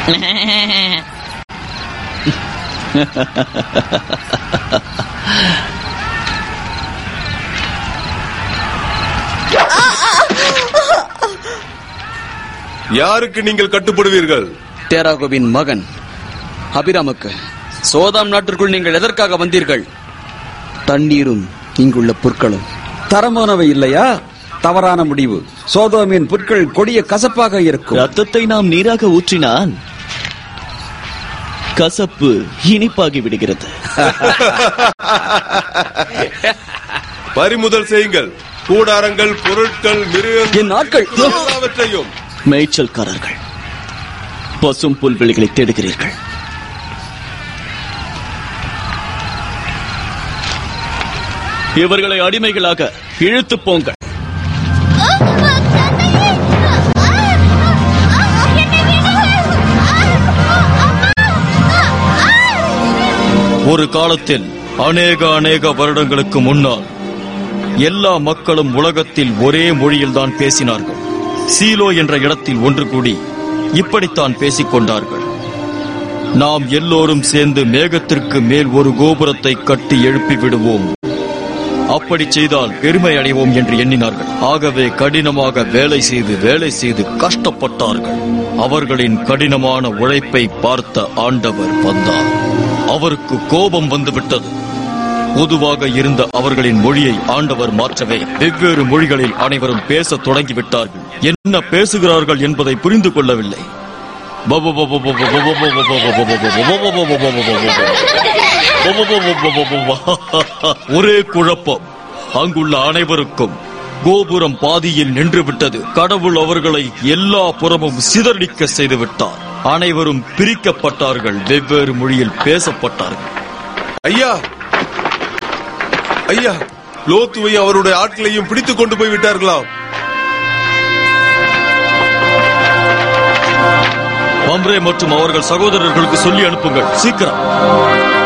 யாருக்கு நீங்கள் கட்டுப்படுவீர்கள் தேராகோவின் மகன் அபிராமுக்கு சோதாம் நாட்டிற்குள் நீங்கள் எதற்காக வந்தீர்கள் தண்ணீரும் இங்குள்ள புற்களும் தரமானவை இல்லையா தவறான முடிவு சோதோமின் புற்கள் கொடிய கசப்பாக இருக்கும் ரத்தத்தை நாம் நீராக ஊற்றினால் கசப்பு இனிப்பாகி விடுகிறது பறிமுதல் செய்யுங்கள் கூடாரங்கள் பொருட்கள் மிருகங்கள் என் ஆட்கள் எல்லாவற்றையும் மேய்ச்சல்காரர்கள் பசும் புல்வெளிகளை தேடுகிறீர்கள் இவர்களை அடிமைகளாக இழுத்துப் போங்கள் ஒரு காலத்தில் அநேக அநேக வருடங்களுக்கு முன்னால் எல்லா மக்களும் உலகத்தில் ஒரே மொழியில்தான் பேசினார்கள் சீலோ என்ற இடத்தில் ஒன்று கூடி இப்படித்தான் பேசிக் கொண்டார்கள் நாம் எல்லோரும் சேர்ந்து மேகத்திற்கு மேல் ஒரு கோபுரத்தை கட்டி எழுப்பி விடுவோம் அப்படி செய்தால் பெருமை அடைவோம் என்று எண்ணினார்கள் ஆகவே கடினமாக வேலை செய்து வேலை செய்து கஷ்டப்பட்டார்கள் அவர்களின் கடினமான உழைப்பை பார்த்த ஆண்டவர் வந்தார் அவருக்கு கோபம் வந்துவிட்டது பொதுவாக இருந்த அவர்களின் மொழியை ஆண்டவர் மாற்றவே வெவ்வேறு மொழிகளில் அனைவரும் பேசத் தொடங்கிவிட்டார்கள் என்ன பேசுகிறார்கள் என்பதை புரிந்து கொள்ளவில்லை ஒரே குழப்பம் அங்குள்ள அனைவருக்கும் கோபுரம் பாதியில் நின்று விட்டது கடவுள் அவர்களை எல்லா புறமும் சிதறடிக்க செய்து விட்டார் அனைவரும் பிரிக்கப்பட்டார்கள் வெவ்வேறு மொழியில் பேசப்பட்டார்கள் ஐயா ஐயா லோத்துவை அவருடைய ஆட்களையும் பிடித்துக் கொண்டு போய் விட்டார்களாம் மம்ரே மற்றும் அவர்கள் சகோதரர்களுக்கு சொல்லி அனுப்புங்கள் சீக்கிரம்